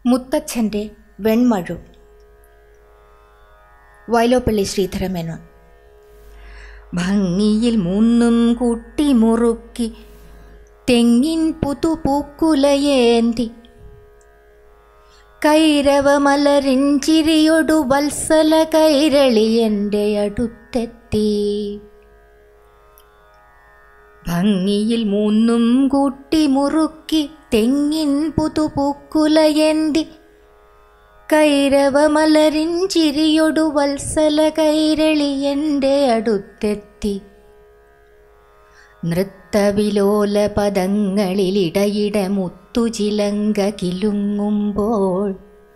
മുത്തച്ഛൻ്റെ വെൺമഴു വയലോപ്പള്ളി ശ്രീധരമേനോൻ ഭംഗിയിൽ മൂന്നും കൂട്ടി മുറുക്കി തെങ്ങിൻ പുതുപൂക്കുലയേന്തി കൈരവമലരിൻ ചിരിയൊടു വത്സല കൈരളി എൻ്റെ അടുത്തെത്തി ഭംഗിയിൽ മൂന്നും കൂട്ടി മുറുക്കി തെങ്ങിൻ പുതുപൂക്കുലയേന്തി കൈരവമലരിൻ ചിരിയൊടു വത്സല കൈരളി എൻ്റെ അടുത്തെത്തി നൃത്തവിലോല പദങ്ങളിലിടയിടെ മുത്തുചിലങ്ക കിലുങ്ങുമ്പോൾ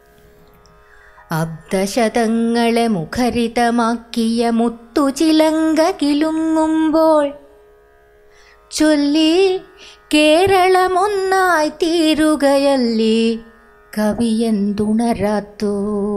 അബ്ദശതങ്ങളെ മുഖരിതമാക്കിയ മുത്തുചിലങ്ക കിലുങ്ങുമ്പോൾ ചൊല്ലി കേരളമൊന്നായി തീരുകയല്ലേ കവിയെന്തുണരാത്തോ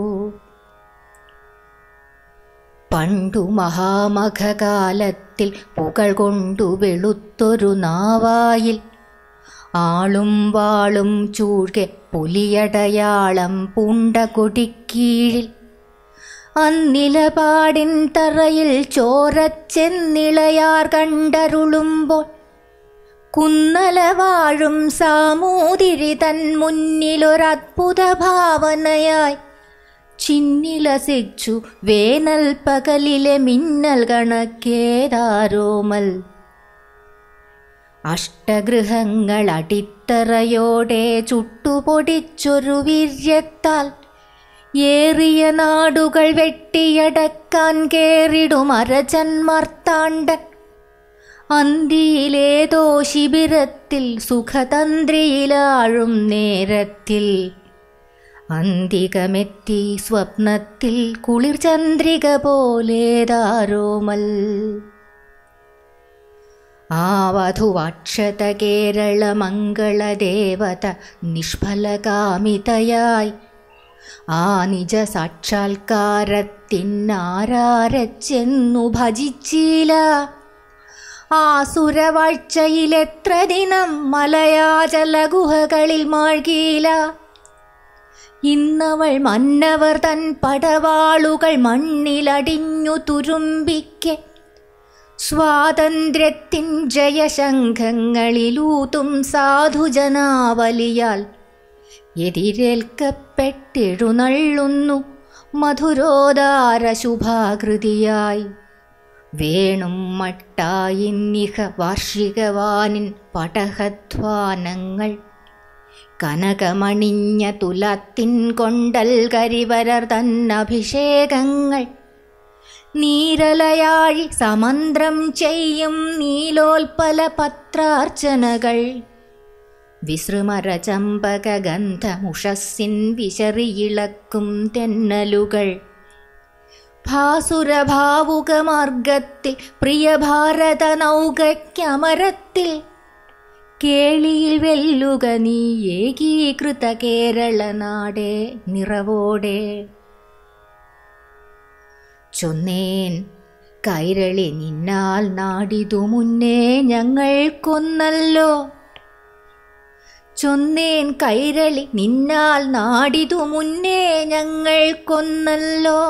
പണ്ടു മഹാമഖകാലത്തിൽ പുകൾ കൊണ്ടു വെളുത്തൊരു നാവായിൽ ആളും വാളും ചൂഴ്കെ പുലിയടയാളം പൂണ്ട കൊടിക്കീഴിൽ അന്നിലപാടിൻ തറയിൽ ചോരച്ചെന്നിളയാർ കണ്ടരുളുമ്പോൾ കുന്നല വാഴും സാമൂതിരി തൻ മുന്നിലൊരത്ഭുത ഭാവനയായി ചിന്നിലസിച്ചു വേനൽ പകലിലെ മിന്നൽ കണക്കേതാരോമൽ അഷ്ടഗൃഹങ്ങൾ അടിത്തറയോടെ ചുട്ടുപൊടിച്ചൊരു വീര്യത്താൽ ഏറിയ നാടുകൾ വെട്ടിയടക്കാൻ കേറിടും അരജന്മാർത്താണ്ടൻ അന്തിയിലേതോ ശിബിരത്തിൽ സുഖതന്ത്രിയിലാഴും നേരത്തിൽ അന്തികമെത്തി സ്വപ്നത്തിൽ കുളിർ ചന്ദ്രിക പോലേതാരോമൽ ആ വധുവാക്ഷത കേരള മംഗളദേവത നിഷ്ഫലകാമിതയായി ആ നിജ സാക്ഷാത്കാരത്തിനാരാരച്ചെന്നു ഭജിച്ചില്ല ആസുരവാഴ്ചയിലെത്ര ദിനം മലയാചല ഗുഹകളിൽ മാഴ്കീല ഇന്നവൾ മന്നവർ തൻ പടവാളുകൾ മണ്ണിലടിഞ്ഞു തുരുമ്പിക്കെ സ്വാതന്ത്ര്യത്തിൻ ജയശംഖങ്ങളിലൂതും സാധുജനാവലിയാൽ എതിരേൽക്കപ്പെട്ടെഴുന്നള്ളുന്നു മധുരോദാര ശുഭാകൃതിയായി വേണും മട്ടായിന്നിഹ വാർഷികവാനിൻ പടഹധ്വാനങ്ങൾ കനകമണിഞ്ഞ തുലത്തിൻ കൊണ്ടൽ കരിവരർ തന്നഭിഷേകങ്ങൾ നീരലയാഴി സമന്ത്രം ചെയ്യും നീലോൽപല പത്രാർച്ചനകൾ വിസൃമര ചമ്പക ഗന്ധമുഷസ്സിൻ വിശറിയിളക്കും തെന്നലുകൾ ഭാസുരഭാവുകമാർഗത്തിൽ പ്രിയഭാരത നൗകയ്ക്കമരത്തിൽ കേളിയിൽ വെല്ലുക നീ ഏകീകൃത കേരള നാടേ നിറവോടെ ചൊന്നേൻ കൈരളി നിന്നാൽ നാടിതു മുന്നേ ഞങ്ങൾ കൊന്നല്ലോ ചൊന്നേൻ കൈരളി നിന്നാൽ നാടിതു മുന്നേ ഞങ്ങൾ കൊന്നല്ലോ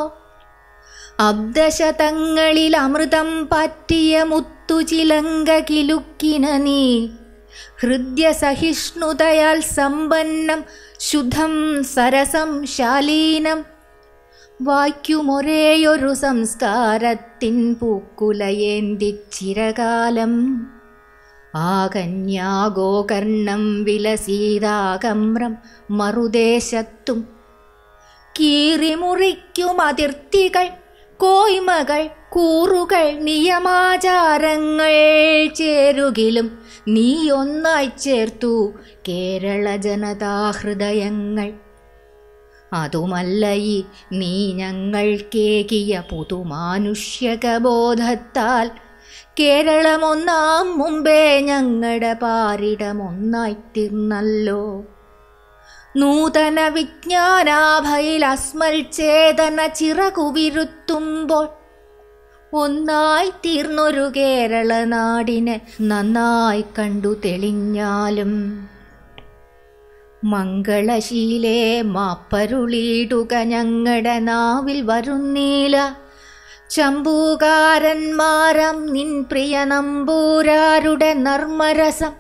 അബ്ദശതങ്ങളിൽ അമൃതം പറ്റിയ മുത്തുചിലങ്ക കിലുക്കിന നീ ഹൃദ്യസഹിഷ്ണുതയാൽ സമ്പന്നം ശുദ്ധം സരസം ശാലീനം വായ്ക്കുമൊരേയൊരു സംസ്കാരത്തിൻ പൂക്കുലയേന്തിച്ചിരകാലം ആ കന്യാഗോകർണം വിലസീതാകമ്രം മറുദേശത്തും കീറിമുറിക്കും അതിർത്തികൾ കോയ്മകൾ കൂറുകൾ നിയമാചാരങ്ങൾ ചേരുകിലും നീ ഒന്നായി ചേർത്തു കേരള ജനതാഹൃദയങ്ങൾ അതുമല്ല ഈ നീ ഞങ്ങൾക്കേകിയ പുതുമാനുഷ്യകബോധത്താൽ കേരളമൊന്നാം മുമ്പേ ഞങ്ങളുടെ പാരിടമൊന്നായി തീർന്നല്ലോ നൂതന വിജ്ഞാനാഭയിൽ അസ്മൽ ചേതന ചിറകുവിരുത്തുമ്പോൾ ഒന്നായി തീർന്നൊരു കേരള നാടിനെ നന്നായി കണ്ടു തെളിഞ്ഞാലും മംഗളശീലേ മാപ്പരുളിയിടുക ഞങ്ങളുടെ നാവിൽ വരുന്നീല ചമ്പൂകാരന്മാരം നിൻ പ്രിയ നമ്പൂരാരുടെ നർമ്മരസം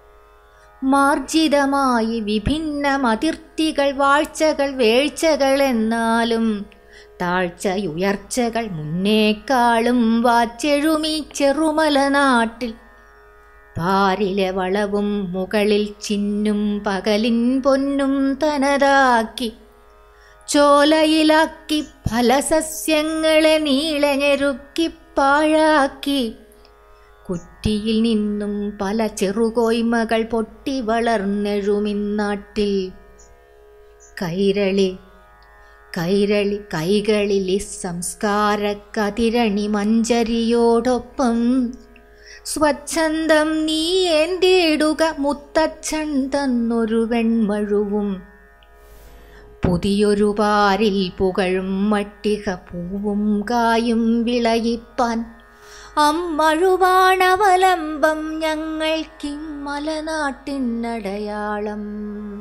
മാർജിതമായി വിഭിന്നമതിർത്തികൾ വാഴ്ചകൾ വേഴ്ചകൾ എന്നാലും താഴ്ചയുയർച്ചകൾ മുന്നേക്കാളും വാച്ചെഴുമീ ചെറുമല നാട്ടിൽ പാരിലെ വളവും മുകളിൽ ചിന്നും പകലിൻ പൊന്നും തനതാക്കി ചോലയിലാക്കി ഫലസസ്യങ്ങളെ നീളെ ഞെരുക്കി പാഴാക്കി കുറ്റിയിൽ നിന്നും പല ചെറുകോയ്മകൾ പൊട്ടി വളർന്നെഴുമിന്നാട്ടിൽ കൈരളി കൈരളി കൈകളിൽ ഈ സംസ്കാര കതിരണി മഞ്ചരിയോടൊപ്പം സ്വച്ഛന്തം നീ എന്തിടുക മുത്തച്ഛൻ തന്നൊരു വെൺമഴുവും പുതിയൊരു പാരിൽ പുകഴും മട്ടിക പൂവും കായും വിളയിപ്പാൻ അമ്മഴുവാണവലംബം ഞങ്ങൾക്കിം മലനാട്ടിനടയാളം